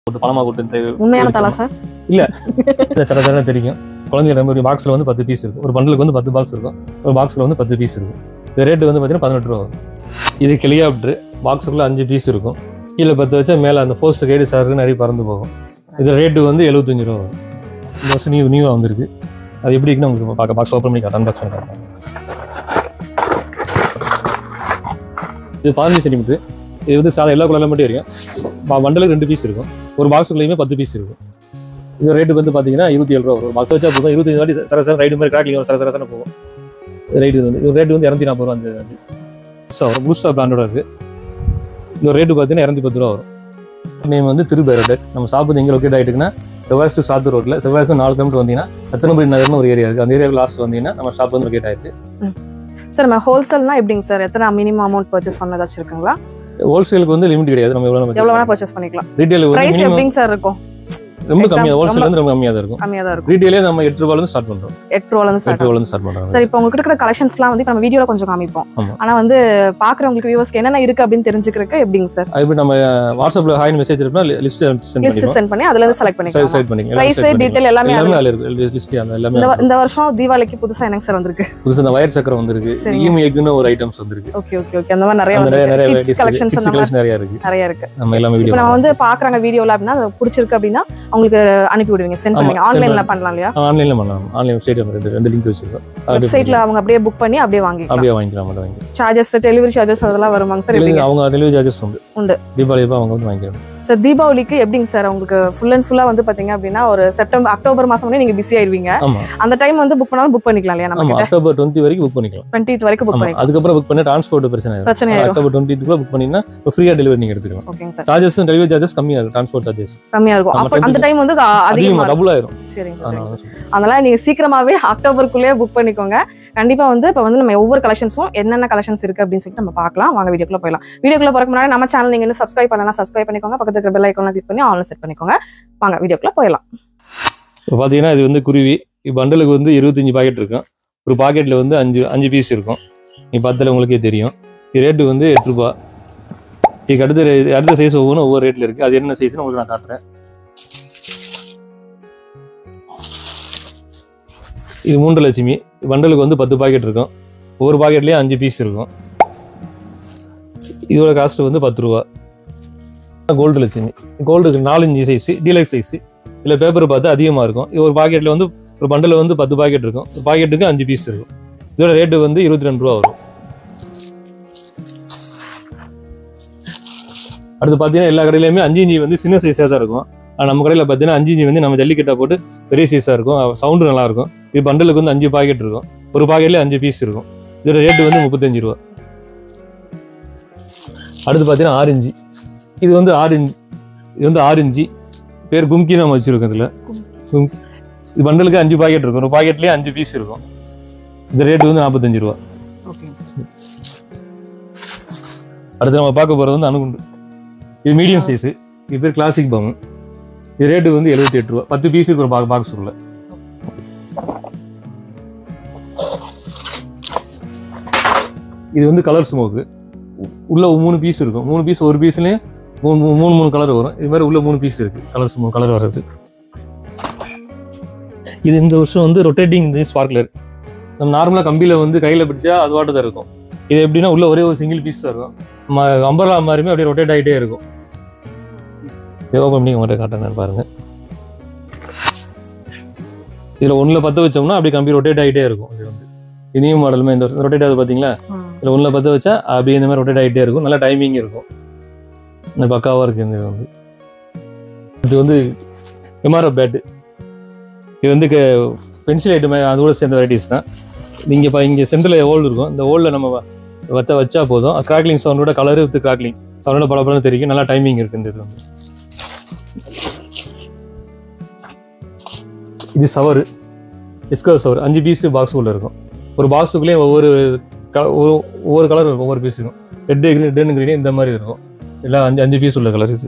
போட்டு பணமா போட்டு இந்த உண்மையான தலா சார் இந்த தர தர தெரியும் குழந்தைங்க ஒரு பாக்ஸில் வந்து பத்து பீஸ் இருக்கும் ஒரு பண்டலுக்கு வந்து பத்து பாக்ஸ் இருக்கும் ஒரு பாக்ஸில் வந்து பத்து பீஸ் இருக்கும் இது ரேட்டு வந்து பார்த்தீங்கன்னா பதினெட்டு ரூபா வரும் இது கிளியாப்ட்ரு பாக்ஸுக்குள்ளே அஞ்சு பீஸ் இருக்கும் கீழே பத்து வச்சா மேலே அந்த போஸ்ட் கைடு சாருக்கு நிறைய பறந்து போகும் இது ரேட்டு வந்து எழுபத்தஞ்சு ரூபா வரும் இந்த வருஷம் நியூ நியூவாக வந்திருக்கு அது எப்படி இருக்குன்னு உங்களுக்கு பார்க்க பாக்ஸ் ஓப்பன் பண்ணி காட்டுறேன் அன்பாக்ஸ் பண்ணி காட்டுறேன் இது பதினஞ்சு சென்டிமீட்டர் இது வந்து சாதா எல்லா கலரில் மட்டும் இருக்கும் மண்டலுக்கு ரெண்டு பீஸ் இருக்கும் ஒரு பாக்ஸுக்குள்ளேயுமே பத்து பீஸ் இருக்கும் இது ரேட்டு வந்து பார்த்தீங்கன்னா இருபத்தி ஏழு ரூபா வரும் பாக்ஸ் வச்சா போதும் இருபத்தஞ்சு வாட்டி சர சர ரைடு மாதிரி கிராக்கிங் சர சர சர போகும் ரேட்டு வந்து இது ரேட்டு வந்து இரநூத்தி நாற்பது ரூபா அந்த புதுசாக வரும் புதுசாக பிராண்டோட இருக்குது இந்த ரேட்டு பார்த்தீங்கன்னா இரநூத்தி பத்து ரூபா வரும் நேம் வந்து திருபேரோடக் நம்ம சாப்பிட்டு எங்கே லொக்கேட் ஆகிட்டுக்குன்னா செவ்வாய் டு சாத்தூர் ரோட்டில் செவ்வாய் to நாலு கிலோமீட்டர் வந்தீங்கன்னா ரத்தனபுரி நகர்னு ஒரு ஏரியா இருக்குது அந்த ஏரியாவில் லாஸ்ட் வந்தீங்கன்னா நம்ம ஷாப் வந்து லொக்கேட் ஆயிருக்கு சார் நம்ம ஹோல்சேல்னா எப்படிங்க சார் எத்தனை மினிமம் அமௌண்ட் பர்ச்சேஸ் பண்ண ஏதாச்சும் இருக்குங்களா ஹோல்சேலுக்கு வந்து லிமிட் கிடையாது நம்ம எவ்வளோ எவ்வளவு வேணா பர்ச்சேஸ் பண்ணிக்கலாம் ரீட்டைல் வந்து பிரைஸ் மினிமம் எப்படிங்க சார் இருக்கும் ரொம்ப example, கம்மியாக ஹோல்சேல் ரொம்ப- வந்து ரொம்ப கம்மியாக தான் இருக்கும் கம்மியா தான் இருக்கும் ரீட்டைலே நம்ம எட்டு ரூபாயிலிருந்து ஸ்டார்ட் பண்ணுறோம் எட்டு ரூபால இருந்து எட்டு ஸ்டார்ட் ரூபாயிலிருந்து ஸ்டார்ட் பண்ணுறோம் சார் இப்போ உங்ககிட்ட இருக்கிற கலெக்ஷன்ஸ்லாம் வந்து இப்ப நம்ம வீடியோல கொஞ்சம் காமிப்போம் ஆமா. ஆனா வந்து பாக்குறவங்களுக்கு வியூவர்ஸ்க்கு என்னென்ன இருக்கு அப்படின்னு தெரிஞ்சுக்கிறதுக்கு எப்படிங்க சார் அது இப்போ நம்ம வாட்ஸ்அப்பில் ஹாய் மெசேஜ் இருப்பா லிஸ்ட் சென்ட் லிஸ்ட் பண்ணிடுவோம் சென்ட் பண்ணி அதுல இருந்து செலக்ட் பண்ணிக்கலாம் செலக்ட் பண்ணிக்கலாம் பிரைஸ் டீடைல் எல்லாமே எல்லாமே அதுல- அதில் இருக்கு லிஸ்ட் அந்த எல்லாமே இந்த வ- இந்த வருஷம் தீபாவளிக்கு புதுசா என்னங்க சார் வந்திருக்கு புதுசு இந்த வயர் சக்கரம் வந்திருக்கு சரிங்க. ஈமு எக்குன்னு ஒரு ஐட்டம்ஸ் வந்திருக்கு ஓகே ஓகே ஓகே அந்த மாதிரி நிறைய அந்த நிறைய நிறைய வந்து கிட்ஸ் கலெக்ஷன்ஸ் அந்த மாதிரி கலெக்ஷன் நிறைய இருக்கு நிறைய இருக்கு நம்ம எல்லாமே இப்போ வீடியோ நம்ம வந்து பாக்குறாங்க வீடியோல அப்படின்னா அது பிடிச்சிருக்கு அப்படின்னா அவங்களுக்கு அனுப்பி விடுவீங்க சென்ட் ஆமா, பண்ணுவீங்க send ஆன்லைன்ல பண்ணலாம் இல்லையா ஆன்லைன்ல பண்ணலாம் ஆன்லைன் வெப்சைட் ரெண்டு ரெண்டு லிங்க் வச்சிருக்கோம் அது வெப்சைட்ல அவங்க அப்படியே புக் பண்ணி அப்படியே வாங்கிக்கலாம் அப்படியே வாங்கிக்கலாம் மட்டும் வாங்கி சார்ஜஸ் டெலிவரி சார்ஜஸ் அதெல்லாம் வருவாங்க சார் எப்படிங்க அவங்க டெலிவரி சார்ஜஸ் உண்டு உண்டு. தீபாவளி அப்ப அவங்க வந்து வாங்கிக்கலாம் சார் தீபாவளிக்கு எப்படிங்க சார் உங்களுக்கு ஃபுல் அண்ட் ஃபுல்லா வந்து பாத்தீங்க அப்படின்னா ஒரு செப்டம்பர் அக்டோபர் மாசம் வரை நீங்க பிஸி ஆயிருவீங்க ஆமா அந்த டைம் வந்து புக் பண்ணாலும் புக் பண்ணிக்கலாம் இல்லையா நம்ம ஆமா கிட்ட அக்டோபர் டுவெண்ட்டி வரைக்கும் புக் பண்ணிக்கலாம் டுவெண்ட்டி வரைக்கும் புக் ஆமா பண்ணிக்கலாம் அதுக்கப்புறம் புக் பண்ணி டிரான்ஸ்போர்ட் பிரச்சனை ஆயிரும் பிரச்சனை ஆயிரும் அக்டோபர் டுவெண்ட்டிக்குள்ள புக் பண்ணீங்கன்னா ஃப்ரீயா டெலிவரி நீங்க எடுத்துக்கலாம் ஓகேங்க சார் சார்ஜஸ் டெலிவரி சார்ஜஸ் கம்மியா இருக்கும் டிரான்ஸ்போர்ட் சார்ஜஸ் கம்மியா இருக்கும் ஆமா, அப்ப அந்த 20 டைம் வந்து அ- அதிகமா அதிகமா இருக்கும் டபுள் ஆயிரும் சரிங்க சார், அதனால சரிங்க சார். அதனால நீங்க சீக்கிரமாவே அக்டோபருக்குள்ளேயே புக் பண்ணிக்கோங்க கண்டிப்பா வந்து இப்ப வந்து நம்ம ஒவ்வொரு கலெக்ஷன்ஸும் என்னென்ன கலெக்ஷன்ஸ் இருக்கு அப்படின்னு சொல்லிட்டு நம்ம பார்க்கலாம் வாங்க வீடியோக்குள்ள போயிடலாம் வீடியோக்குள்ள போறதுக்கு முன்னாடி நம்ம சேனல் நீங்க இன்னும் சப்ஸ்கிரைப் பண்ணலாம் சப்ஸ்கிரைப் பண்ணிக்கோங்க பக்கத்துல இருக்கிற பெல் ஐக்கான கிளிக் பண்ணி ஆன்லைன் செட் பண்ணிக்கோங்க வாங்க வீடியோக்குள்ள போயிடலாம் இப்போ பார்த்தீங்கன்னா இது வந்து குருவி பண்டலுக்கு வந்து இருபத்தஞ்சு பாக்கெட் இருக்கும் ஒரு பாக்கெட்டில் வந்து அஞ்சு அஞ்சு பீஸ் இருக்கும் நீ பார்த்தால உங்களுக்கே தெரியும் இது ரேட்டு வந்து எட்டு ரூபா இதுக்கு அடுத்த ரே- அடுத்த சைஸ் ஒவ்வொன்றும் ஒவ்வொரு ரேட்டில் இருக்குது அது என்ன சைஸ்னு உங்களுக்கு நான் காட்டுறேன் இது மூன்று லட்சுமி பண்டலுக்கு வந்து பத்து பாக்கெட் இருக்கும் ஒவ்வொரு பாக்கெட்லேயும் அஞ்சு பீஸ் இருக்கும் இதோட காஸ்ட் வந்து பத்து ரூபா கோல்டு லட்சுமி கோல்டுக்கு நாலு இன்ச்சு சைஸு டீலக்ஸ் சைஸு இல்லை பேப்பர் பார்த்து அதிகமாக இருக்கும் இது ஒரு பாக்கெட்டில் வந்து ஒரு பண்டில் வந்து பத்து பாக்கெட் இருக்கும் ஒரு பாக்கெட்டுக்கு அஞ்சு பீஸ் இருக்கும் இதோட ரேட்டு வந்து இருபத்தி ரெண்டு ரூபா வரும் அடுத்து பார்த்தீங்கன்னா எல்லா கடையிலையுமே அஞ்சு இஞ்சி வந்து சின்ன சைஸாக தான் இருக்கும் ஆனால் நம்ம கடையில் பார்த்தீங்கன்னா அஞ்சு இஞ்சி வந்து நம்ம ஜல்லிக்கட்டை போட்டு பெரிய சைஸாக இருக்கும் சவுண்டு நல்லா இருக்கும் இது பண்டலுக்கு வந்து அஞ்சு பாக்கெட் இருக்கும் ஒரு பாக்கெட்லேயே அஞ்சு பீஸ் இருக்கும் இதோட ரேட்டு வந்து முப்பத்தஞ்சு ரூபா அடுத்து பார்த்தீங்கன்னா ஆரஞ்சு இது வந்து ஆரஞ்சு இது வந்து ஆரஞ்சு பேர் கும்கி நம்ம வச்சிருக்கோம் இதில் இது பண்டலுக்கு அஞ்சு பாக்கெட் இருக்கும் ஒரு பாக்கெட்லேயே அஞ்சு பீஸ் இருக்கும் இந்த ரேட்டு வந்து நாற்பத்தஞ்சு ரூபா அடுத்து நம்ம பார்க்க போகிறது வந்து அணுகுண்டு இது மீடியம் சைஸு இது பேர் கிளாசிக் பம் இது ரேட்டு வந்து எழுபத்தி எட்டு ரூபா பத்து பீஸ் ஒரு பாக் பாக்ஸ் உள்ள இது வந்து கலர் ஸ்மோக்கு உள்ள மூணு பீஸ் இருக்கும் மூணு பீஸ் ஒரு பீஸ்லேயும் மூணு மூணு மூணு மூணு கலர் வரும் இது மாதிரி உள்ள மூணு பீஸ் இருக்கு கலர் ஸ்மோக் கலர் வர்றது இது இந்த வருஷம் வந்து ரொட்டேட்டிங் இந்த ஸ்பார்க்லர் நம்ம நார்மலாக கம்பியில் வந்து கையில் பிடிச்சா அது வாட்டு தான் இருக்கும் இது எப்படின்னா உள்ள ஒரே ஒரு சிங்கிள் பீஸ் தான் இருக்கும் நம்ம அம்பர்லா மாதிரியுமே அப்படியே ரொட்டேட் ஆகிட்டே இருக்கும் இதை ஓப்பன் பண்ணி உங்கள்கிட்ட காட்டுறேன் பாருங்க இதில் ஒன்றில் பற்ற வச்சோம்னா அப்படியே கம்பி ரொட்டேட் ஆகிட்டே இருக்கும் இது வந்து இனிய மாடலுமே இந்த ரொட்டேட் ஆகுது பார்த்தீங்களா இதில் ஒன்றில் பற்ற வச்சா அப்படியே இந்த மாதிரி ரொட்டேட் ஆகிட்டே இருக்கும் நல்லா டைமிங் இருக்கும் இந்த பக்காவாக இருக்குது இந்த இது வந்து இது வந்து எம்ஆர்எஃப் பேட்டு இது வந்து பென்சில் ஐட்டம் அதோட சேர்ந்த வெரைட்டிஸ் தான் நீங்கள் இப்போ இங்கே சென்டரில் ஹோல் இருக்கும் இந்த ஹோலில் நம்ம வ- வச்சா வச்சா போதும் கிராக்லிங் சவுண்டோட கலரு வித் கிராக்லிங் சவுண்டோட பல படம் தெரியும் நல்லா டைமிங் இருக்கு இந்த இது வந்து இது சவரு டிஸ்கோ சவர் அஞ்சு பீஸ் பாக்ஸ் உள்ள இருக்கும் ஒரு பாக்ஸுக்குள்ளேயும் ஒவ்வொரு க ஒரு ஒவ்வொரு கலர் இருக்கும் ஒவ்வொரு பீஸ் இருக்கும் ரெட்டு கிரீன் ரெட் கிரீன் இந்த மாதிரி இருக்கும் எல்லாம் அஞ்சு அஞ்சு பீஸ் உள்ள கலர் இது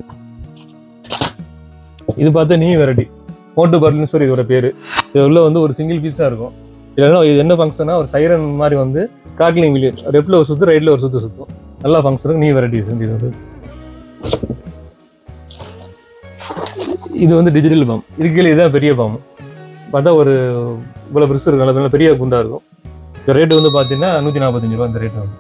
இது பார்த்தா நியூ வெரைட்டி மோட்டு பர்லின்னு சொல்லி இதோட பேர் இது உள்ள வந்து ஒரு சிங்கிள் பீஸாக இருக்கும் இல்லைன்னா இது என்ன ஃபங்க்ஷனா ஒரு சைரன் மாதிரி வந்து கிராக்லிங் வீல் லெஃப்ட்டில் ஒரு சுற்று ரைட்டில் ஒரு சுற்று சுற்றும் நல்லா ஃபங்க்ஷனுக்கு நியூ வெரைட்டிஸ் இது வந்து இது வந்து டிஜிட்டல் பாம் இருக்கிற இதுதான் பெரிய பாம் பார்த்தா ஒரு இவ்வளோ பெருசு இருக்கும் நல்ல நல்ல பெரிய குண்டா இருக்கும் இந்த ரேட்டு வந்து பார்த்தீங்கன்னா நூற்றி நாற்பத்தஞ்சு ரூபா இந்த ரேட் வந்து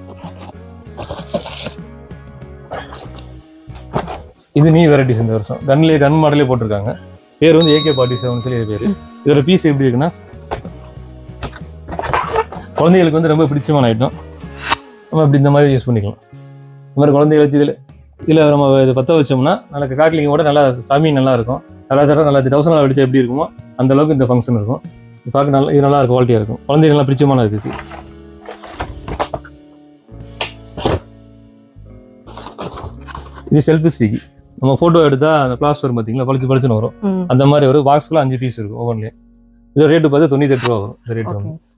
இது நியூ வெரைட்டிஸ் இந்த வருஷம் கன்லேயே கன் மாடலே போட்டிருக்காங்க பேர் வந்து ஏகே ஃபார்ட்டி செவன் சொல்லி பேர் இதோட பீஸ் எப்படி இருக்குன்னா குழந்தைகளுக்கு வந்து ரொம்ப பிடிச்சமான ஐட்டம் நம்ம இப்படி இந்த மாதிரி யூஸ் பண்ணிக்கலாம் இந்த மாதிரி குழந்தைகளுக்கு இதில் இதில் நம்ம இதை பற்ற வச்சோம்னா நல்லா காட்லிங்கோட நல்லா சாமி நல்லா இருக்கும் நல்லா தர நல்லா தௌசண்ட் நாள் வெடிச்சா எப்படி இருக்குமோ அந்த அளவுக்கு இந்த ஃபங்க்ஷன் இருக்கும் இது பார்க்க நல்லா இது நல்லா இருக்கும் குவாலிட்டியாக இருக்கும் குழந்தைகள் நல்லா பிடிச்சமான இருக்குது இது செல்ஃபி ஸ்டிக் நம்ம ஃபோட்டோ எடுத்தால் அந்த கிளாஸ் வரும் பார்த்தீங்களா பளிச்சு பளிச்சுன்னு வரும் ம் அந்த மாதிரி ஒரு பாக்ஸ்க்குள்ள அஞ்சு பீஸ் இருக்கும் ஒவ்வொன்றிலையும் இது ரேட்டு பார்த்து தொண்ணூற்றி எட்டு ரூபா வரும் இந்த ரேட் வந்து ஓகே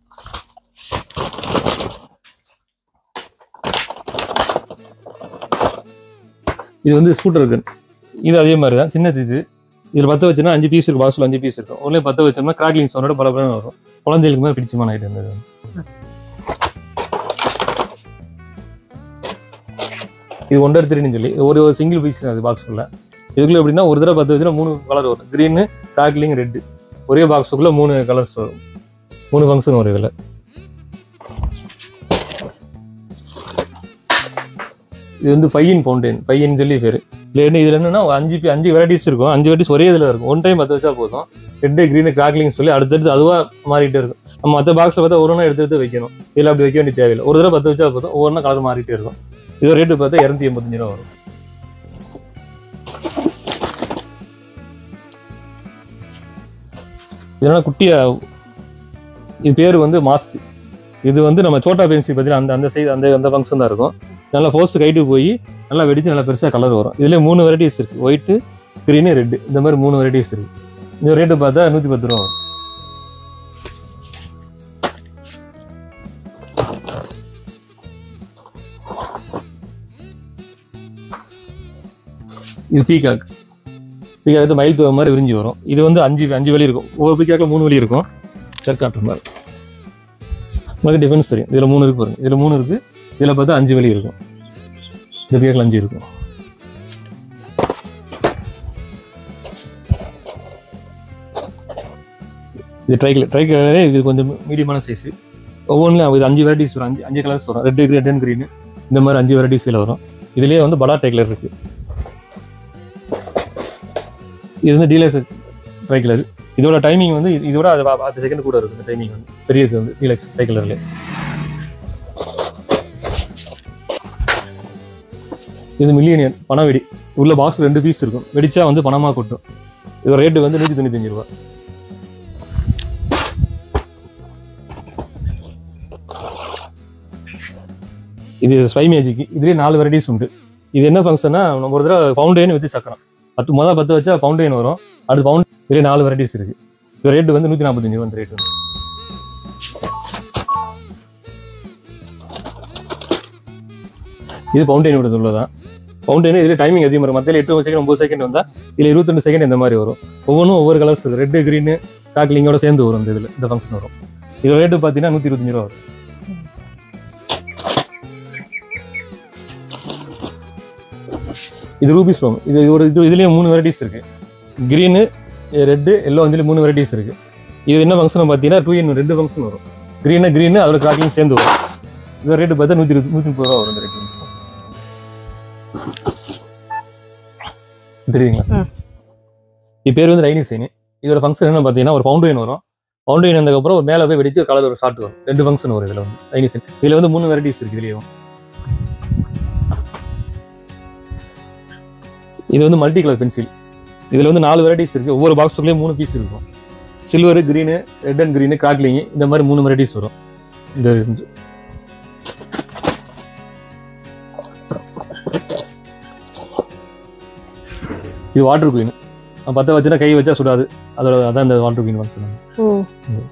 இது வந்து ஸ்கூட்டர் கன் இது அதே மாதிரி தான் சின்ன இது இதில் பற்ற வச்சோம்னா அஞ்சு பீஸ் இருக்கும் பாக்ஸில் அஞ்சு பீஸ் இருக்கும் ஒன்லேயே பற்ற வச்சோம்னா கிராக்லிங் சவுண்டோட பல பலம் வரும் குழந்தைகளுக்கு மேலே பிடிச்சமான ஐட்டம் இது இது ஒன்றரை த்ரீன்னு சொல்லி ஒரு ஒரு சிங்கிள் பீஸ் அது பாக்ஸுக்குள்ள இதுக்குள்ள எப்படின்னா ஒரு தடவை பற்ற வச்சுன்னா மூணு கலர் வரும் க்ரீனு கிராக்லிங் ரெட்டு ஒரே பாக்ஸுக்குள்ள மூணு கலர்ஸ் வரும் மூணு ஃபங்க்ஷன் வரும் இதில் இது வந்து பையன் ஃபவுண்டைன் பையன் சொல்லி பேர் இதில் என்ன இதில் என்னன்னா ஒரு அஞ்சு பி- அஞ்சு வெரைட்டிஸ் இருக்கும் அஞ்சு வெரைட்டிஸ் ஒரே இதில் இருக்கும் ஒன் டைம் பற்ற வச்சா போதும் ரெட்டு க்ரீனு கிராக்லிங் சொல்லி அடுத்தடுத்து அதுவாக மாறிட்டே இருக்கும் நம்ம மற்ற பாக்ஸில் பார்த்தா ஒரு ஒன்றா எடுத்து எடுத்து வைக்கணும் இதில் அப்படி வைக்க வேண்டிய தேவையில்லை ஒரு தடவை பற்ற வச்சா போதும் ஒவ்வொன்றா கலர் மாறிட்டே இருக்கும் இது ரேட்டு பார்த்தா இரநூத்தி எண்பத்தஞ்சு ரூபா வரும் இதனால் குட்டியா இது பேர் வந்து மாஸ்க் இது வந்து நம்ம சோட்டா பென்சில் பார்த்தீங்கன்னா அந்த அந்த சைடு அந்த அந்த ஃபங்க்ஷன் தான் இருக்கும் நல்லா ஃபோஸ்ட் கைட்டு போய் நல்லா வெடிச்சு நல்லா பெருசாக கலர் வரும் இதுலேயே மூணு வெரைட்டிஸ் இருக்குது ஒயிட்டு க்ரீனு ரெட்டு இந்த மாதிரி மூணு வெரைட்டிஸ் இருக்குது இந்த ரேட்டு பார்த்தா நூற்றி பத்து ரூபா வரும் இது பீகாக் பீகாக் வந்து மயில் தூவ மாதிரி விரிஞ்சு வரும் இது வந்து அஞ்சு அஞ்சு வழி இருக்கும் ஒவ்வொரு பீக்காக்கில் மூணு வழி இருக்கும் சர்க்காட்டுற மாதிரி உங்களுக்கு டிஃபரன்ஸ் தெரியும் இதில் மூணு இருக்கு பாருங்க இதில் மூணு இருக்கு இதில் பார்த்தா அஞ்சு வழி இருக்கும் இந்த பீக்காக்கில் அஞ்சு இருக்கும் இது ட்ரைக்கலர் ட்ரைக்கலரே இது கொஞ்சம் மீடியமான சைஸு ஒவ்வொன்றுலையும் இது அஞ்சு வெரைட்டிஸ் வரும் அஞ்சு அஞ்சு கலர்ஸ் வரும் ரெட் ரெட் அண்ட் க்ரீன் இந்த மாதிரி அஞ்சு வெரைட்டிஸில் வரும் இதுலேயே வந்து பலா ட்ரைக்கலர் இருக்குது இது வந்து டீலர்ஸ் ட்ரைக்கலர் இதோட டைமிங் வந்து இது- இதோட அது பா- பத்து செகண்ட் கூட இருக்கும் இந்த டைமிங் வந்து பெரிய இது வந்து டீலக்ஸ் ட்ரைக்கலர்ல இது மில்லியனியன் பண வெடி உள்ள பாக்ஸ் ரெண்டு பீஸ் இருக்கும் வெடிச்சா வந்து பணமா கொட்டும் இதோட ரேட்டு வந்து நூற்றி தொண்ணூத்தஞ்சு ரூபா இது ஸ்பை மேஜிக் இதுலேயே நாலு வெரைட்டிஸ் உண்டு இது என்ன ஃபங்க்ஷன்னா நம்ம ஒரு தடவை ஃபவுண்டைன் வித்து சக்கரம் பத்து முதல் பத்து வச்சா ஃபவுண்டைன் வரும் அடுத்து ஃபவுண்ட் இதுலேயே நாலு வெரைட்டிஸ் இருக்கு இது ரேட்டு வந்து நூற்றி நாற்பத்தஞ்சு ரூபா இந்த ரேட் வந்து இது ஃபவுண்டைன் விடுறது உள்ளதான் ஃபவுண்டைன் இதில் டைமிங் அதிகமாக வரும் மத்தியில் எட்டு செகண்ட் ஒம்பது செகண்ட் வந்தால் இதில் இருபத்தெண்டு செகண்ட் இந்த மாதிரி வரும் ஒவ்வொன்றும் ஒவ்வொரு கலர்ஸ் இருக்கு ரெட்டு க்ரீனு காக்லிங்கோட சேர்ந்து வரும் இந்த இதில் இந்த ஃபங்க்ஷன் வரும் இது ரேட்டு பார்த்தீங்கன்னா நூற்றி இருபத்தஞ்சு ரூபா வரும் இது ரூபி ஸ்டோன் இது ஒரு இது இதுலேயே மூணு வெரைட்டிஸ் இருக்கு க்ரீனு ரெட்டு எல்லோ வந்து மூணு வெரைட்டிஸ் இருக்கு இது என்ன ஃபங்க்ஷன் பார்த்தீங்கன்னா டூ இன் ரெண்டு ஃபங்க்ஷன் வரும் க்ரீனு க்ரீனு அதோட கிராக்கிங் சேர்ந்து வரும் இது ரேட்டு பார்த்தா நூற்றி இருபது நூற்றி முப்பது ரூபா வரும் இந்த ரேட்டு தெரியுங்களா ம். இது பேர் வந்து ரைனிங் சைனு இதோட ஃபங்க்ஷன் என்ன பார்த்தீங்கன்னா ஒரு ஃபவுண்டைன் வரும் ஃபவுண்டைன் வந்ததுக்கப்புறம் ஒரு மேலே போய் வெடிச்சு கலர் ஒரு ஷார்ட் வரும் ரெண்டு ஃபங்க்ஷன் வரும் இதில் வந்து ரைனிங் சைன் இதில் வந்து மூணு வெரைட்டிஸ் இருக்கு இதுலேயும் இது வந்து மல்டி கலர் பென்சில் இதில் வந்து நாலு வெரைட்டிஸ் இருக்குது ஒவ்வொரு பாக்ஸுக்குள்ளேயும் மூணு பீஸ் இருக்கும் silver green red and green crackling இந்த மாதிரி மூணு வெரைட்டிஸ் வரும் இந்த இருந்து. இது வாட்டர் குயின் பற்ற வச்சுனா கை வச்சா சுடாது அதோட அதான் இந்த வாட்டர் குயின் வந்து ஓ ம்.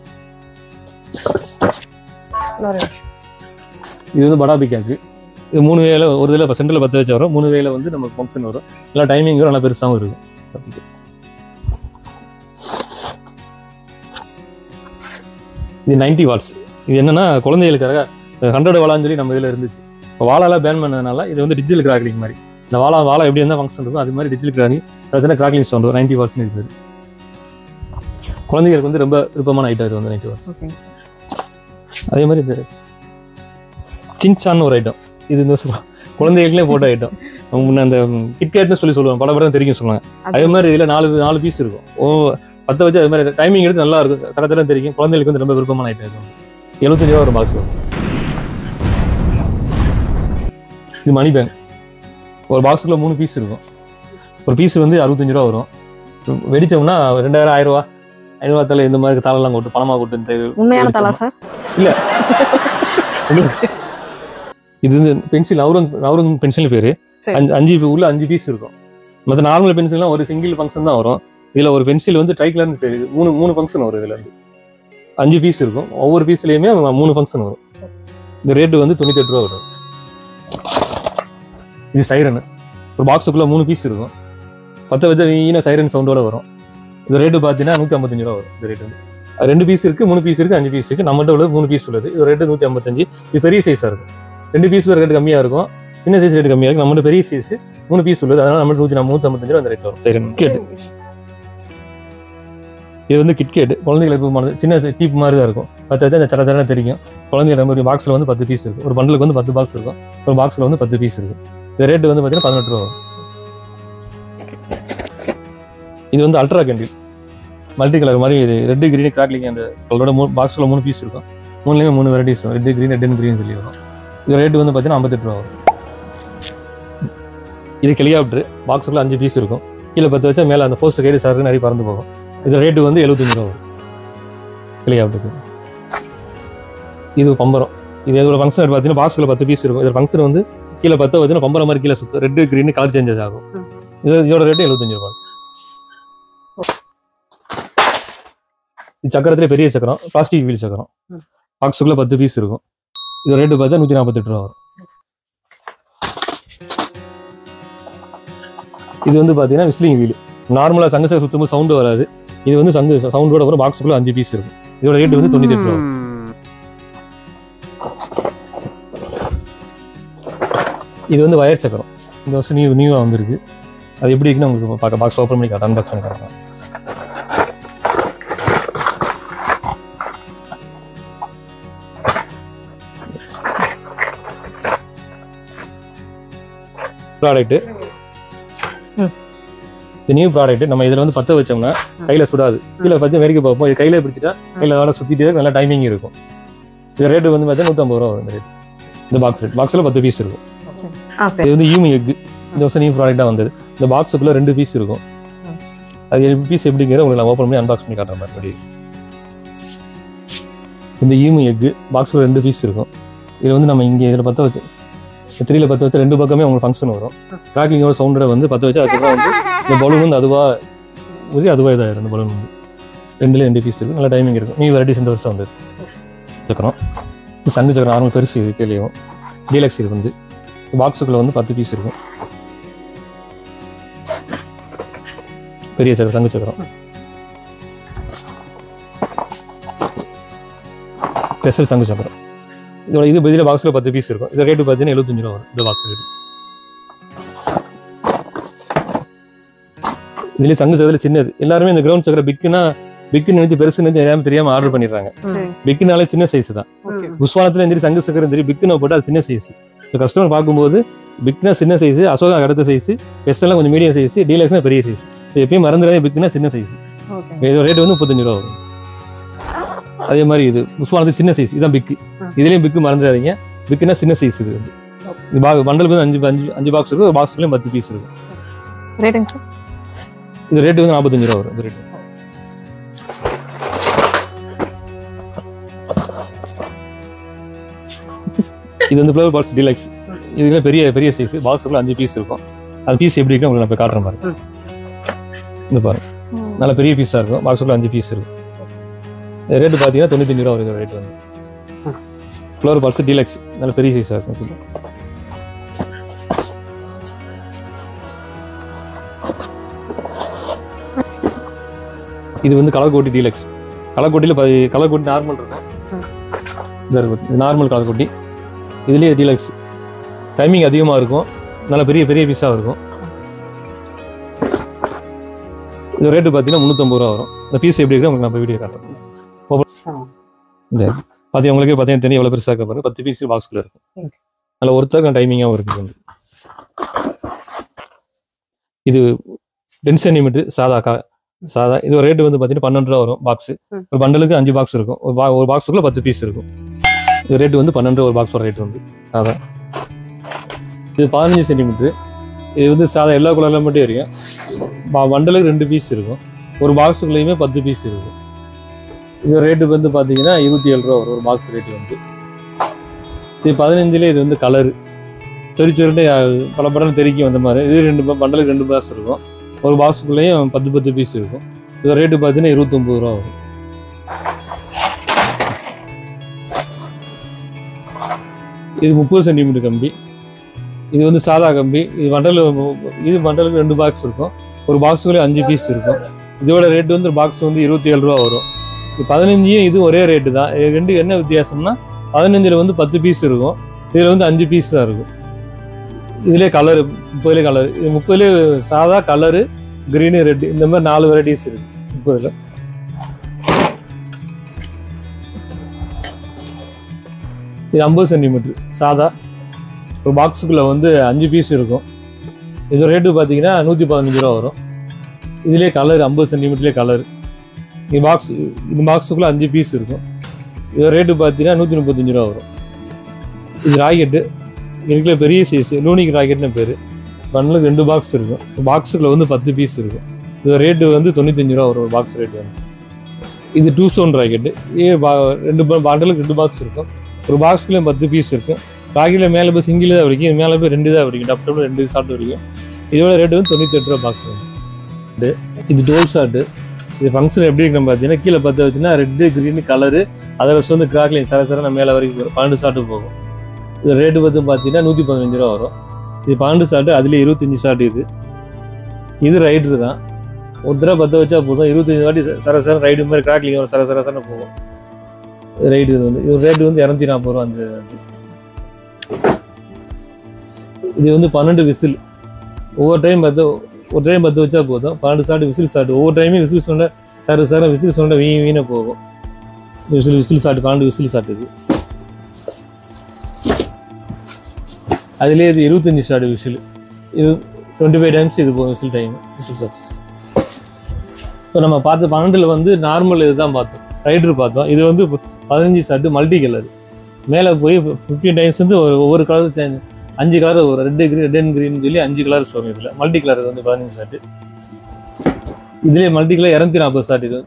இன்னொரு இது வந்து படா பிக்காக்கு இது மூணு வேலை ஒரு இதில் சென்டரில் பற்ற வச்சு வரும் மூணு வேலை வந்து நமக்கு ஃபங்க்ஷன் வரும் நல்லா டைமிங் நல்லா பெருசாகவும் இருக்கும் இது 90 வாட்ஸ் இது என்னன்னா குழந்தைகளுக்காக ஹண்ட்ரட் வாழான்னு சொல்லி நம்ம இதில் இருந்துச்சு இப்போ வாழாலாம் பேன் பண்ணதுனால இது வந்து டிஜிட்டல் கிராக்லிங் மாதிரி இந்த வாழை வாழை எப்படி இருந்தால் ஃபங்க்ஷன் இருக்கும் அது மாதிரி டிஜிட்டல் கிரானி பார்த்தீங்கன்னா கிராக்லிங் சவுண்ட் நைன்டி வாட்ஸ் இருக்குது குழந்தைகளுக்கு வந்து ரொம்ப விருப்பமான ஐட்டம் இது வந்து நைன்டி வாட்ஸ் ஓகே அதே மாதிரி இது சின்சான்னு ஒரு ஐட்டம் இது இந்த சொல்லுவாங்க குழந்தைகளுக்குனே போட்ட ஐட்டம் அவங்க முன்ன அந்த கிட்கேட்னு சொல்லி சொல்லுவாங்க பல படம் தெரியும் சொல்லுவாங்க அதே மாதிரி இதில் நாலு நாலு பீஸ் இருக்கும் ஓ பத்த வச்சு அது மாதிரி டைமிங் எடுத்து நல்லா இருக்கும் தரத்தரம் தெரியும் குழந்தைகளுக்கு வந்து ரொம்ப விருப்பமான ஐட்டம் இது வந்து எழுபத்தஞ்சு ரூபா ஒரு பாக்ஸ் வரும் இது மணி பேங்க் ஒரு பாக்ஸுக்குள்ள மூணு பீஸ் இருக்கும் ஒரு பீஸ் வந்து அறுபத்தஞ்சு ரூபா வரும் வெடிச்சோம்னா ரெண்டாயிரம் ஆயிரம் ரூபா ஐநூறுவா தலை இந்த மாதிரி தாளெல்லாம் கொட்டு பணமா கொட்டு இந்த உண்மையான தலா சார் உங்களுக்கு இது வந்து பென்சில் நவரங் நவரங் பென்சில் பேரு சரி. அஞ்சு அஞ்சு உள்ள அஞ்சு பீஸ் இருக்கும் மற்ற நார்மல் பென்சில்லாம் ஒரு சிங்கிள் ஃபங்க்ஷன் தான் வரும் இதுல ஒரு பென்சில் வந்து ட்ரைக்லர்னு பேரு மூணு மூணு ஃபங்க்ஷன் வரும் இதுல இருந்து அஞ்சு பீஸ் இருக்கும் ஒவ்வொரு பீஸ்லயுமே மூணு ஃபங்க்ஷன் வரும் இந்த ரேட்டு வந்து தொண்ணூத்தெட்டு ரூபா வரும் இது சைரன் ஒரு பாக்ஸுக்குள்ள மூணு பீஸ் இருக்கும் பத்த வச்ச வீண சைரன் சவுண்டோட வரும் இந்த ரேட்டு பார்த்தீங்கன்னா நூற்றி ஐம்பத்தஞ்சு ரூபா வரும் இந்த ரேட்டு வந்து அது ரெண்டு பீஸ் இருக்கு மூணு பீஸ் இருக்கு அஞ்சு பீஸ் இருக்கு நம்மகிட்ட உள்ளது மூணு பீஸ் உள்ளது இது ரேட்டு நூற்றி ஐம்பத்தஞ்சு இது பெரிய சைஸாக இருக்கும் ரெண்டு பீஸ் ரேட் கம்மியாக இருக்கும் சின்ன சைஸ் ரேட் கம்மியாக இருக்கும் நம்மகிட்ட பெரிய சைஸ் மூணு பீஸ் உள்ளது அதனால நம்ம நூற்றி நூற்றி ஐம்பத்தஞ்சு ரூபா அந்த ரேட் வரும் சரி கிட்கேட் இது வந்து கிட்கேட் குழந்தைகளுக்கு விருப்பமானது சின்ன டீப் மாதிரி தான் இருக்கும் பத்து வச்சு அந்த தர தர தெரியும் குழந்தைங்க நம்ம பாக்ஸில் வந்து பத்து பீஸ் இருக்கும் ஒரு பண்டலுக்கு வந்து பத்து பாக்ஸ் இருக்கும் ஒரு பாக்ஸில் வந்து பத்து பீஸ் இருக்கும் இது ரேட்டு வந்து பார்த்தீங்கன்னா பதினெட்டு ரூபா வரும் இது வந்து அல்ட்ரா கேண்டில் மல்டி கலர் மாதிரி இது ரெட்டு கிரீன் கிராக்லிங் அந்த கலரோட மூணு பாக்ஸில் மூணு பீஸ் இருக்கும் மூணுலேயுமே மூணு வெரைட்டிஸ் வரும் red green red and green சொல்லி வரும் இது ரேட்டு வந்து பார்த்தீங்கன்னா ஐம்பத்தெட்டு ரூபா வரும் இது ஹெலிகாப்டர் பாக்ஸுக்குள்ள அஞ்சு பீஸ் இருக்கும் கீழே பத்து வச்சா மேலே அந்த போஸ்ட் கைடு சார் நிறைய பறந்து போகும் இது ரேட்டு வந்து எழுபத்தஞ்சு ரூபா வரும் ஹெலிகாப்டருக்கு இது பம்பரம் இது இதோட ஃபங்க்ஷன் பார்த்தீங்கன்னா பாக்ஸில் பத்து பீஸ் இருக்கும் இதோட ஃபங்க்ஷன் வந்து கீழே பத்து பார்த்தீங்கன்னா பம்பரம் மாதிரி கீழே சுற்றும் ரெட்டு கிரீன் கலர் சேஞ்சஸ் ஆகும் ம். இது இதோட ரேட்டு எழுபத்தஞ்சு ரூபா இது சக்கரத்திலே பெரிய சக்கரம் பிளாஸ்டிக் வீல் சக்கரம் ம். பாக்ஸுக்குள்ள பத்து பீஸ் இருக்கும் இது ரேட்டு பார்த்தா நூற்றி நாற்பத்தெட்டு ரூபா வரும் இது வந்து பார்த்தீங்கன்னா விஸ்லிங் வீல் நார்மலாக சங்கு சக்கரம் சுத்தமாக சவுண்டு வராது இது வந்து சங்கு சவுண்டோட வரும் பாக்ஸுக்குள்ள அஞ்சு பீஸ் இருக்கும் இதோட ரேட்டு வந்து தொண்ணூற்றி எட்டு ரூபா வரும். இது வந்து வயர் சக்கரம் இந்த வருஷம் நியூ நியூவாக வந்திருக்கு அது எப்படி இருக்குன்னு உங்களுக்கு பார்க்க பாக்ஸ் ஓப்பன் பண்ணி காட்ட அன்பாக்ஸ் பண்ணி காட்டுறேன் ப்ராடக்ட்டு ம். இது நியூ ப்ராடக்ட் நம்ம இதில் வந்து பற்ற வச்சோம்னா கையில் சுடாது கீழே பார்த்து வெடிக்க பார்ப்போம் இது கையில் பிடிச்சிட்டா கையில் வேலை சுற்றிட்டே இருக்கும் நல்லா டைமிங் இருக்கும் இது ரேட்டு வந்து பார்த்தா நூற்றம்பது ரூபா வரும் இந்த ரேட் இந்த பாக்ஸ் ரேட் பாக்ஸில் பத்து பீஸ் இருக்கும் ஆ சரி இது வந்து யூமி எக் இந்த வருஷம் நியூ ப்ராடக்டாக வந்தது இந்த பாக்ஸுக்குள்ள ரெண்டு பீஸ் இருக்கும் ம். அது பீஸ் எப்படிங்கிற உங்களுக்கு நான் ஓப்பன் பண்ணி அன்பாக்ஸ் பண்ணி காட்டுறேன் மறுபடி இந்த யூமி எக் பாக்ஸில் ரெண்டு பீஸ் இருக்கும் இது வந்து நம்ம இங்கே இதில் பற்ற வச்சு த்ரீல பற்ற வச்சு ரெண்டு பக்கமே உங்களுக்கு ஃபங்க்ஷன் வரும் கிராக்கிங்கோட சவுண்டோட வந்து பற்ற வச்சு அதுக்கப்புறம் வந்து இந்த பலூன் வந்து அதுவாக ஊதி அதுவாக இதாகிடும் இந்த பலூன் வந்து ரெண்டுல ரெண்டு பீஸ் இருக்கும் நல்ல டைமிங் இருக்கும் நியூ வெரைட்டிஸ் இந்த வருஷம் வந்தது சக்கரம் இது சங்கு சக்கரம் நார்மல் பெருசு இது கேள்வியும் டீலக்ஸ் இது வந்து பாக்ஸுக்குள்ள வந்து பத்து பீஸ் இருக்கும் பெரிய சக்கரம் தங்க சக்கரம் ஸ்பெஷல் தங்க சக்கரம் இதோட இது பதில பாக்ஸில் பத்து பீஸ் இருக்கும் இது ரேட்டு பார்த்தீங்கன்னா எழுபத்தஞ்சு ரூபா வரும் இந்த பாக்ஸ் ரேட்டு இதுலேயே சங்கு சக்கரம் சின்னது எல்லாருமே இந்த கிரவுண்ட் சக்கரம் பிக்குனா பிக்கு நினைச்சு பெருசு நினைச்சு எல்லாமே தெரியாம ஆர்டர் பண்ணிடுறாங்க பிக்குனாலே சின்ன சைஸ் தான் ஓகே புஷ்வானத்துல எந்திரி சங்கு சக்கரம் தெரியும் பிக்குனா போட்டு அது சின்ன சைஸ் இப்போ கஸ்டமர் பார்க்கும்போது பிக்னா சின்ன சைஸ் அசோகா அடுத்த சைஸ் பெஸ்ட்லாம் கொஞ்சம் மீடியம் சைஸ் டீலக்ஸ்னா பெரிய சைஸ் எப்பயும் மறந்துடாதே பிக்னா சின்ன சைஸ் ஓகே இதோட ரேட் வந்து முப்பத்தஞ்சு ரூபா வரும் அதே மாதிரி இது புஷ்வானத்து சின்ன சைஸ் இதான் பிக்கு ம். இதுலயும் பிக்கு மறந்துடாதீங்க பிக்குனா சின்ன சைஸ் இது வந்து இது பா பண்டலுக்கு வந்து அஞ்சு அஞ்சு அஞ்சு பாக்ஸ் இருக்கும் பாக்ஸ்லயும் பத்து பீஸ் இருக்கும் ரேட்டிங் சார் இது ரேட்டு வந்து நாற்பத்தஞ்சு ரூபா வரும் இந்த ரேட்டு இது வந்து ஃப்ளவர் பாக்ஸ் டிலக்ஸ் இதுல பெரிய பெரிய சைஸ் பாக்ஸுக்குள்ள அஞ்சு பீஸ் இருக்கும் அது பீஸ் எப்படி இருக்குன்னு உங்களுக்கு நான் போய் காட்டுறேன் பாருங்க இந்த பாருங்க நல்ல பெரிய பீஸாக இருக்கும் பாக்ஸுக்குள்ள அஞ்சு பீஸ் இருக்கும் ரேட்டு பார்த்தீங்கன்னா தொண்ணூத்தஞ்சு ரூபா வரைக்கும் ரேட் வந்து ஃப்ளவர் பாக்ஸ் டிலக்ஸ் நல்ல பெரிய சைஸாக இருக்கும் இது வந்து கலர் கோட்டி டீலக்ஸ் கலர் கோட்டியில் கலர் கோட்டி நார்மல் இருக்கும் இந்த இருக்கும் இது நார்மல் கலர் கோட்டி இதுலேயே டீலக்ஸ் டைமிங் அதிகமாக இருக்கும் நல்ல பெரிய பெரிய பீஸாக இருக்கும் இது ரேட்டு பார்த்தீங்கன்னா முந்நூற்றம்பது ரூபா வரும் இந்த பீஸ் எப்படி இருக்கு உங்களுக்கு நான் வீடியோ காட்டுறேன் ஆ. இந்த பார்த்தீங்க உங்களுக்கே பார்த்தீங்கன்னா தெரியும் எவ்வளோ பெருசாக இருக்க பாருங்க பத்து பீஸ் பாக்ஸ்குள்ளே இருக்கும் Okay. நல்ல ஒருத்தருக்கும் டைமிங்காகவும் இருக்குது வந்து இது டென் சென்டிமீட்டர் சாதா கா சாதா இது ரேட்டு வந்து பார்த்தீங்கன்னா பன்னெண்டு ரூபா வரும் பாக்ஸ் ம். ஒரு பண்டலுக்கு அஞ்சு பாக்ஸ் இருக்கும் ஒரு பா- ஒரு பாக்ஸுக்குள்ள பத்து பீஸ் இருக்கும் இது ரேட்டு வந்து பன்னெண்டு ரூபா ஒரு பாக்ஸோட ரேட் வந்து சாதா இது பதினஞ்சு சென்டிமீட்டர் இது வந்து சாதா எல்லா கலர்ல மட்டும் இருக்கும் ப- பண்டலுக்கு ரெண்டு பீஸ் இருக்கும் ஒரு பாக்ஸுக்குள்ளேயுமே பத்து பீஸ் இருக்கும் இது ரேட்டு வந்து பார்த்தீங்கன்னா இருபத்தி ஏழு ரூபா வரும் ஒரு பாக்ஸ் ரேட்டு வந்து இது பதினஞ்சுல இது வந்து கலரு சொறி சொரிட்டு பல படம் தெரிக்கும் அந்த மாதிரி இது ரெண்டு ப- பண்டலுக்கு ரெண்டு பாக்ஸ் இருக்கும் ஒரு பாக்ஸுக்குள்ளேயும் பத்து பத்து பீஸ் இருக்கும் இது ரேட்டு பார்த்தீங்கன்னா இருபத்தொம்பது ரூபா வரும் இது முப்பது சென்டிமீட்டர் கம்பி இது வந்து சாதா கம்பி இது மண்டல் இது மண்டலுக்கு ரெண்டு பாக்ஸ் இருக்கும் ஒரு பாக்ஸுக்குள்ளே அஞ்சு பீஸ் இருக்கும் இதோட ரேட்டு வந்து பாக்ஸ் வந்து இருபத்தி ஏழு ரூபா வரும் இது பதினஞ்சியும் இது ஒரே ரேட்டு தான் இது ரெண்டு என்ன வித்தியாசம்னா பதினஞ்சில் வந்து பத்து பீஸ் இருக்கும் இதில் வந்து அஞ்சு பீஸ் தான் இருக்கும் இதுலேயே கலரு முப்பதுலேயே கலர் இது முப்பதுலேயே சாதா கலரு க்ரீனு ரெட்டு இந்த மாதிரி நாலு வெரைட்டிஸ் இருக்கு முப்பதில் இது ஐம்பது சென்டிமீட்ரு சாதா ஒரு பாக்ஸுக்குள்ளே வந்து அஞ்சு பீஸ் இருக்கும் இது ரேட்டு பார்த்தீங்கன்னா நூற்றி பதினஞ்சு ரூபா வரும் இதுலேயே கலர் ஐம்பது சென்டிமீட்டர்லேயே கலர் இந்த பாக்ஸ் இந்த பாக்ஸுக்குள்ளே அஞ்சு பீஸ் இருக்கும் இது ரேட்டு பார்த்தீங்கன்னா நூற்றி முப்பத்தஞ்சு ரூபா வரும் இது ராக்கெட்டு இருக்கிற பெரிய சைஸ் லூனிக் ராக்கெட்னு பேர் பண்டலுக்கு ரெண்டு பாக்ஸ் இருக்கும் பாக்ஸுக்குள்ள வந்து பத்து பீஸ் இருக்கும் இது ரேட்டு வந்து தொண்ணூத்தஞ்சு ரூபா வரும் ஒரு பாக்ஸ் ரேட் வந்து இது டூ சோன் ராக்கெட்டு இது பா ரெண்டு பாண்டலுக்கு ரெண்டு பாக்ஸ் இருக்கும் ஒரு பாக்ஸ்க்குள்ளேயும் பத்து பீஸ் இருக்கும் ராக்கெட்டில் மேலே போய் சிங்கிள் தான் வரைக்கும் இது மேலே போய் ரெண்டு தான் வரைக்கும் டப் டப் ரெண்டு ஷாட் வரைக்கும் இதோட ரேட்டு வந்து தொண்ணூத்தெட்டு ரூபா பாக்ஸ் வந்து இது இது டோல் ஷாட்டு இது ஃபங்க்ஷன் எப்படி இருக்கணும் பார்த்தீங்கன்னா கீழே பற்ற வச்சுன்னா ரெட்டு க்ரீனு கலரு அதை வச்சு வந்து கிராக்லிங் சர சர மேலே வரைக்கும் வரும் பன்னெண்டு ஷாட்டு போகும் இது ரேட்டு பார்த்து பார்த்தீங்கன்னா நூற்றி பதினஞ்சு ரூபா வரும் இது பன்னெண்டு ஷாட்டு அதுலேயே இருபத்தஞ்சி ஷாட் இது இது ரைடரு தான் ஒரு தடவை பற்ற வச்சா போதும் இருபத்தஞ்சி வாட்டி ச- சர சர ரைடு மாதிரி கிராக்லிங் வரும் சர சர சரன்னு போகும் ரைடு இது வந்து இது ரேட்டு வந்து இரநூத்தி நாற்பது ரூபா அந்த இது வந்து பன்னெண்டு விசில் ஒவ்வொரு டைம் பார்த்து ஒரு டைம் பற்ற வச்சா போதும் பன்னெண்டு ஷாட் விசில் ஷாட் ஒவ்வொரு டைமே விசில் சொன்ன சர சர விசில் சொன்ன வீ வீண போகும் விசில் விசில் ஷாட் பன்னெண்டு விசில் ஷாட் இது அதுலேயே இது இருபத்தஞ்சி ஷாட் விசில் இது டுவெண்ட்டி ஃபைவ் டைம்ஸ் இது போகும் whistle time whistle shot so நம்ம பார்த்த பன்னெண்டில் வந்து நார்மல் இதுதான் பார்த்தோம் ரைடர் பார்த்தோம் இது வந்து பதினஞ்சு ஷாட்டு மல்டி கலர் மேலே போய் ஃபிஃப்டீன் டைம்ஸ் வந்து ஒரு- ஒவ்வொரு கலர் சேஞ்ச் அஞ்சு கலர் ஒரு red green red and green சொல்லி அஞ்சு கலர்ஸ் வரும் இதில் மல்டி கலர் வந்து பதினஞ்சு ஷாட்டு இதுலேயே மல்டி கலர் இரநூத்தி நாற்பது ஷாட் இது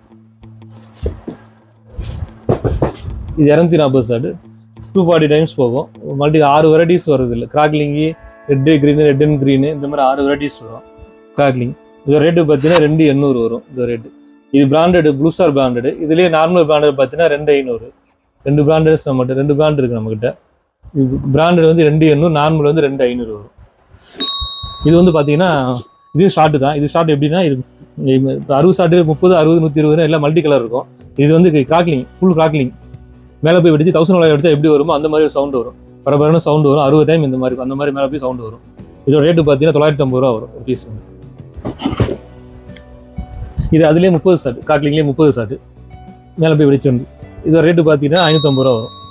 இது இரநூத்தி நாற்பது ஷாட்டு டூ ஃபார்ட்டி டைம்ஸ் போகும் மல்டி ஆறு வெரைட்டிஸ் வருது இல்லை கிராக்லிங்கி red green red and green இந்த மாதிரி ஆறு வெரைட்டிஸ் வரும் கிராக்லிங் இது ரேட்டு பார்த்தீங்கன்னா ரெண்டு எண்ணூறு வரும் இந்த ரேட்டு இது பிராண்டடு ப்ளூ ஸ்டார் பிராண்டடு இதுலேயே நார்மல் பிராண்டட் பார்த்தீங்கன்னா ரெண்டு ஐநூறு ரெண்டு பிராண்டட்ஸ் நம்மகிட்ட ரெண்டு பிராண்ட் இருக்குது நம்மக்கிட்ட இது பிராண்டட் வந்து ரெண்டு எண்ணூறு நார்மல் வந்து ரெண்டு ஐநூறு வரும் இது வந்து பார்த்தீங்கன்னா இது ஷார்ட்டு தான் இது ஷார்ட் எப்படின்னா இது இப்போ அறுபது ஷார்ட்டு முப்பது அறுபது நூற்றி இருபது எல்லாம் மல்டி கலர் இருக்கும் இது வந்து கிராக்லிங் ஃபுல் கிராக்லிங் மேலே போய் வெடிச்சு தௌசண்ட் வாய் அடிச்சா எப்படி வருமோ அந்த மாதிரி ஒரு சவுண்ட் வரும் பரபரன்னு சவுண்ட் வரும் அறுபது டைம் இந்த மாதிரி இருக்கும். அந்த மாதிரி மேலே போய் சவுண்ட் வரும் இதோட ரேட்டு பார்த்தீங்கன்னா தொள்ளாயிரத்தி ஐம்பது ரூபா வரும் ஒரு பீஸ் வந்து இது அதுலேயே முப்பது ஷாட் காட்லிங்லேயே முப்பது ஷாட்டு மேலே போய் வெடிச்சு வந்து இதோட ரேட்டு பார்த்தீங்கன்னா ஐநூற்றம்பது ரூபா வரும்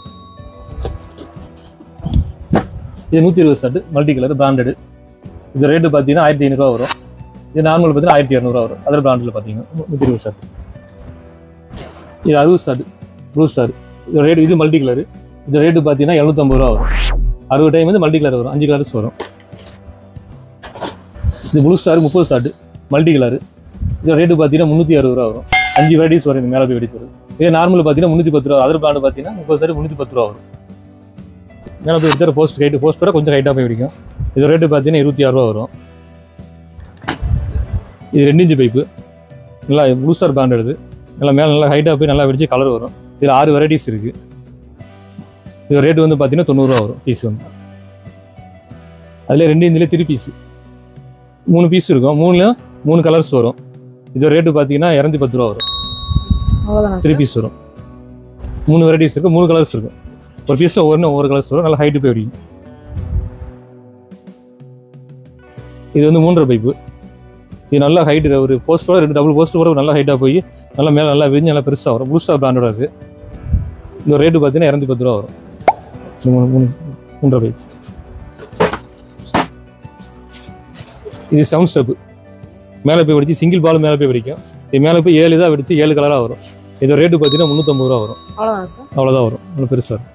இது நூற்றி இருபது ஷாட்டு மல்டி கலர் பிராண்டடு இது ரேட்டு பார்த்தீங்கன்னா ஆயிரத்தி ஐநூறுரூவா வரும் இது நார்மல் பார்த்தீங்கன்னா ஆயிரத்தி இரநூறுவா வரும் அதர் பிராண்டில் பார்த்தீங்கன்னா நூற்றி இருபது ஷாட் இது அறுபது ஷாட் ப்ளூ ஸ்டார் இது ரேட்டு இது மல்டி கலர் இது ரேட்டு பார்த்தீங்கன்னா எழுநூத்தம்பது ரூபா வரும் அறுபது டைம் வந்து மல்டி கலர் வரும் அஞ்சு கலர்ஸ் வரும் இது ப்ளூ ஸ்டார் முப்பது ஷாட்டு மல்டி கலர் இது ரேட்டு பார்த்தீங்கன்னா முந்நூற்றி அறுபது ரூபா வரும் அஞ்சு வெரைட்டிஸ் வரும் இந்த மேலே போய் வெடிச்சு வரும் இதே நார்மல் பார்த்தீங்கன்னா முந்நூற்றி பத்து ரூபா அதர் பிராண்டு பார்த்தீங்கன்னா முப்பது சாரி முந்நூற்றி பத்து ரூபா வரும் மேலே போய் எடுத்துகிற போஸ்ட் ஹைட்டு போஸ்ட்டோட கொஞ்சம் ஹைட்டாக போய் வெடிக்கும் இது ரேட்டு பார்த்தீங்கன்னா இருபத்தி ஆறு ரூபா வரும் இது ரெண்டு இன்ச்சு பைப்பு நல்லா ப்ளூ ஸ்டார் பிராண்ட் எடுது நல்லா மேலே நல்லா ஹைட்டாக போய் நல்லா வெடிச்சு கலர் வரும் இதில் ஆறு வெரைட்டிஸ் இருக்குது இது ரேட்டு வந்து பார்த்தீங்கன்னா தொண்ணூறுரூவா வரும் பீஸ் வந்து அதில் ரெண்டு இன்ச்சிலே த்ரீ பீஸ் மூணு பீஸ் இருக்கும் மூணுலையும் மூணு கலர்ஸ் வரும் இது ரேட்டு பார்த்தீங்கன்னா இரநூத்தி பத்து ரூபா வரும் அவ்வளோதானா த்ரீ பீஸ் வரும் மூணு வெரைட்டிஸ் இருக்கும் மூணு கலர்ஸ் இருக்கும் ஒரு பீஸில் ஒன்று ஒவ்வொரு கலர்ஸ் வரும் நல்லா ஹைட்டு போய் வெடிக்கும் இது வந்து மூன்றரை பைப்பு இது நல்லா ஹைட்டு ஒரு போஸ்டோட ரெண்டு டபுள் போஸ்டோட நல்லா ஹைட்டாக போய் நல்லா மேலே நல்லா விரிஞ்சு நல்லா பெருசாக வரும் ப்ளூ ஸ்டார் பிராண்டோட அது இந்த ரேட்டு பார்த்தீங்கன்னா இரநூத்தி பத்து ரூபா வரும் இது மூணு மூணு மூன்றரை பைப் இது சவுண்ட் ஸ்டெப்பு மேலே போய் வெடிச்சு சிங்கிள் பால் மேலே போய் வெடிக்கும் இது மேலே போய் ஏழு இதாக வெடிச்சு ஏழு கலராக வரும் இது ரேட்டு பார்த்தீங்கன்னா முந்நூற்றம்பது ரூபா வரும் அவ்வளோதான் சார் அவ்வளோதான் வரும் நல்லா பெருசாக இருக்கும்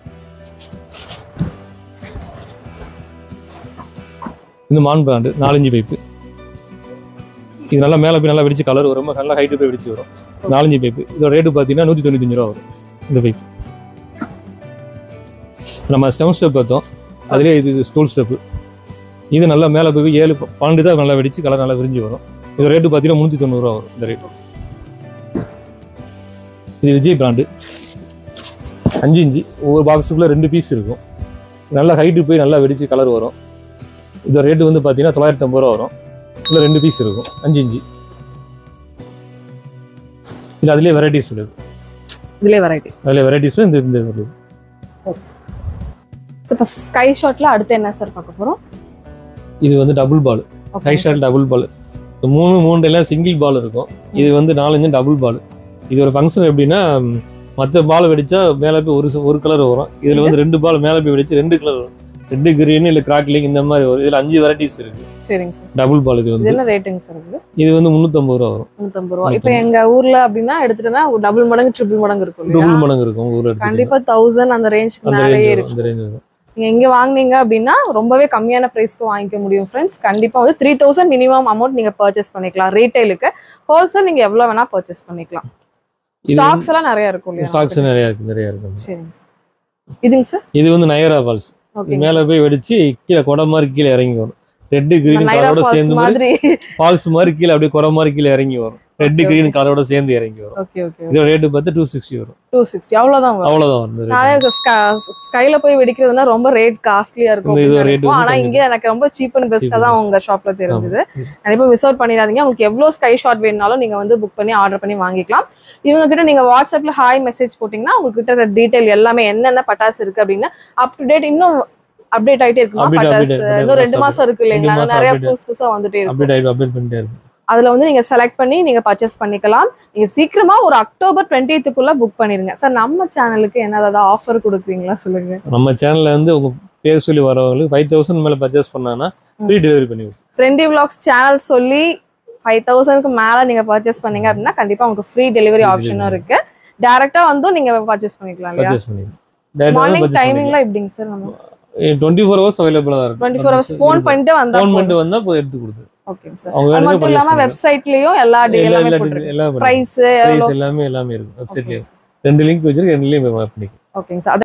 இந்த மான் பிராண்டு நாலஞ்சு பைப்பு இது நல்லா மேலே போய் நல்லா வெடிச்சு கலர் வரும் நல்லா ஹைட்டு போய் வெடிச்சு வரும் நாலஞ்சு பைப்பு இதோட ரேட்டு பார்த்தீங்கன்னா நூற்றி தொண்ணூத்தஞ்சு ரூபா வரும் இந்த பைப் நம்ம ஸ்டெம் ஸ்டெப் பார்த்தோம் அதுலேயே இது ஸ்டூல் ஸ்டெப்பு இது நல்லா மேலே போய் ஏழு பன்னெண்டு தான் நல்லா வெடிச்சு கலர் நல்லா விரிஞ்சு வரும் இது ரேட்டு பார்த்தீங்கன்னா முந்நூற்றி தொண்ணூறுரூவா வரும் இந்த ரேட்டு இது விஜய் பிராண்டு அஞ்சு இன்ச்சு ஒவ்வொரு பாக்ஸுக்குள்ளே ரெண்டு பீஸ் இருக்கும் நல்லா ஹைட்டு போய் நல்லா வெடிச்சு கலர் வரும் இதோட ரேட்டு வந்து பார்த்தீங்கன்னா தொள்ளாயிரத்தி ஐம்பது ரூபா வரும் இல்லை ரெண்டு பீஸ் இருக்கும் அஞ்சு இன்ச்சு இது அதுலேயே வெரைட்டிஸ் இருக்கு இதுலேயே வெரைட்டி அதில் வெரைட்டிஸும் இந்த இந்த வருது இப்போ ஸ்கை ஷாட்ல அடுத்து என்ன சார் பார்க்க போறோம் இது வந்து double ball okay high shot double ball மூணு மூணு எல்லாம் சிங்கிள் பால் இருக்கும் இது வந்து நாலஞ்சு டபுள் பால் இது ஒரு ஃபங்க்ஷன் எப்படின்னா மற்ற பால் வெடிச்சா மேலே போய் ஒரு ச- ஒரு கலர் வரும் இதில் வந்து ரெண்டு பால் மேலே போய் வெடிச்சு ரெண்டு கலர் வரும் ரெண்டு கிரீன் இல்லை கிராக்லிங் இந்த மாதிரி வரும் இதில் அஞ்சு வெரைட்டிஸ் இருக்கு சரிங்க சார் டபுள் பால் இது இது வந்து என்ன ரேட்டுங்க சார் இது இது வந்து முந்நூற்றம்பது ரூபா வரும் நூற்றம்பது ரூபா இப்போ எங்க ஊர்ல அப்படின்னா எடுத்துட்டோம்னா டபுள் மடங்கு ட்ரிபிள் மடங்கு இருக்கும் இல்லையா டபுள் மடங்கு இருக்கும் உங்க ஊர்ல எடுத்துக்கிட்டீங்கன்னா. கண்டிப்பா தௌசண்ட் அந்த ரேஞ்சுக்கு அந்த மேலேயே ரேஞ்ச் இருக்கும் அந்த ரேஞ்ச் வரும் நீங்க எங்க வாங்குனீங்க அப்படின்னா ரொம்பவே கம்மியான பிரைஸ்க்கு வாங்கிக்க முடியும் ஃப்ரெண்ட்ஸ் கண்டிப்பா வந்து த்ரீ தௌசண்ட் மினிமம் அமௌண்ட் நீங்க பர்ச்சேஸ் பண்ணிக்கலாம் ரீட்டைலுக்கு ஹோல்சேல் நீங்க எவ்வளவு வேணா பர்ச்சேஸ் பண்ணிக்கலாம் இது ஸ்டாக்ஸ் எல்லாம் நிறைய இருக்கும் இல்லையா ஸ்டாக்ஸ் நிறைய இருக்கு நிறைய இருக்கு சரிங்க சார் இதுங்க சார் இது வந்து நயரா ஃபால்ஸ் ஓகே மேலே போய் வெடிச்சு கீழே குடை மாதிரி கீழே இறங்கி வரும் ரெட்டு கிரீன் நைரா கலரோட ஃபால்ஸ் சேர்ந்து மாதிரி மாதிரி ஃபால்ஸ் மாதிரி கீழே அப்படியே குறை மாதிரி கீழே இறங்கி வரும் ரெட்டு Okay, கிரீன் கலரோட சேர்ந்து இறங்கி வரும் ஓகே ஓகே இதோட ரேட்டு பார்த்து டூ சிக்ஸ்டி வரும் டூ சிக்ஸ்டி அவ்வளவுதான் வரும் அவ்வளோதான் வரும் இந்த நானே rate. ஸ்கைல போய் வெடிக்கிறதுனா ரொம்ப ரேட் காஸ்ட்லியா இருக்கும் இந்த இது அப்படின்னு rate நினைப்போம். வந்து ஆனா கொஞ்சம் இங்க எனக்கு ரொம்ப சீப் அண்ட் பெஸ்டா cheap தான் and உங்க ஷாப்ல தெரிஞ்சது Yes. கண்டிப்பா மிஸ் அவுட் பண்ணிடாதீங்க உங்களுக்கு எவ்வளவு ஸ்கை ஷாட் வேணும்னாலும் நீங்க வந்து புக் பண்ணி ஆர்டர் பண்ணி வாங்கிக்கலாம் இவங்க கிட்ட நீங்க வாட்ஸ்அப்ல ஹாய் மெசேஜ் போட்டீங்கன்னா உங்ககிட்ட டீடைல் எல்லாமே என்னென்ன பட்டாசு இருக்கு அப்படின்னு அப் டு டேட் இன்னும் அப்டேட் ஆயிட்டே இருக்குமா Update, பட்டாசு update, update, இன்னும் ரெண்டு update. மாசம் இருக்கு இல்லைங்களா ரெண்டு அது மாசம் நிறைய update. புதுசு புதுசா வந்துட்டே இருக்கும் அப்டேட் ஆகிடும் அப்டேட் பண்ணிட்டே இருக்கும் அதுல வந்து நீங்க செலக்ட் பண்ணி நீங்க பர்ச்சேஸ் பண்ணிக்கலாம் நீங்க சீக்கிரமா ஒரு அக்டோபர் டுவெண்ட்டிக்குள்ள புக் பண்ணிருங்க சார் நம்ம சேனலுக்கு என்ன ஏதாவது ஆஃபர் கொடுக்குறீங்களா சொல்லுங்க நம்ம சேனல்ல இருந்து உங்க பேர் சொல்லி வரவங்களுக்கு ஃபைவ் தௌசண்ட் மேலே பர்ச்சேஸ் பண்ணாங்கன்னா ஃப்ரீ டெலிவரி பண்ணி விடுவோம். ஃப்ரெண்டி vlogs சேனல் சொல்லி ஃபைவ் தௌசண்ட்க்கு மேல நீங்க பர்ச்சேஸ் பண்ணீங்க அப்படின்னா கண்டிப்பா உங்களுக்கு ஃப்ரீ டெலிவரி Free ஆப்ஷனும் delivery. இருக்கு டைரக்டா வந்து நீங்க பர்ச்சேஸ் பண்ணிக்கலாம் இல்லையா பர்ச்சேஸ் பண்ணி மார்னிங் டைமிங்ல எப்படிங்க சார் நம்ம டுவெண்ட்டி ஃபோர் ஹவர்ஸ் அவைலபிளாக தான் இருக்கும் டுவெண்ட்டி ஃபோர் ஹவர்ஸ் ஃபோன் பண்ணிட்டு வந்தா ஃபோன் பண்ணிட்டு வந்தா போய் எடுத்து கொடுத்து ஓகேங்க சார் அவங்க அது வேணுங்க மட்டும் இல்லாம purchase பண்ணிக்கலாம். வெப்சைட்லயும் எல்லா எல்லா எல்லாமே எல்லா போட்டுருக்கு எல்லாமே பிரைஸ் பிரைஸ் எல்லாமே எல்லாமே இருக்கும் வெப்சைட்லேயே ரெண்டு லிங்க் வச்சிருக்கு ரெண்டுலேயும் பண்ணிக்கலாம் ஓகேங்க சார்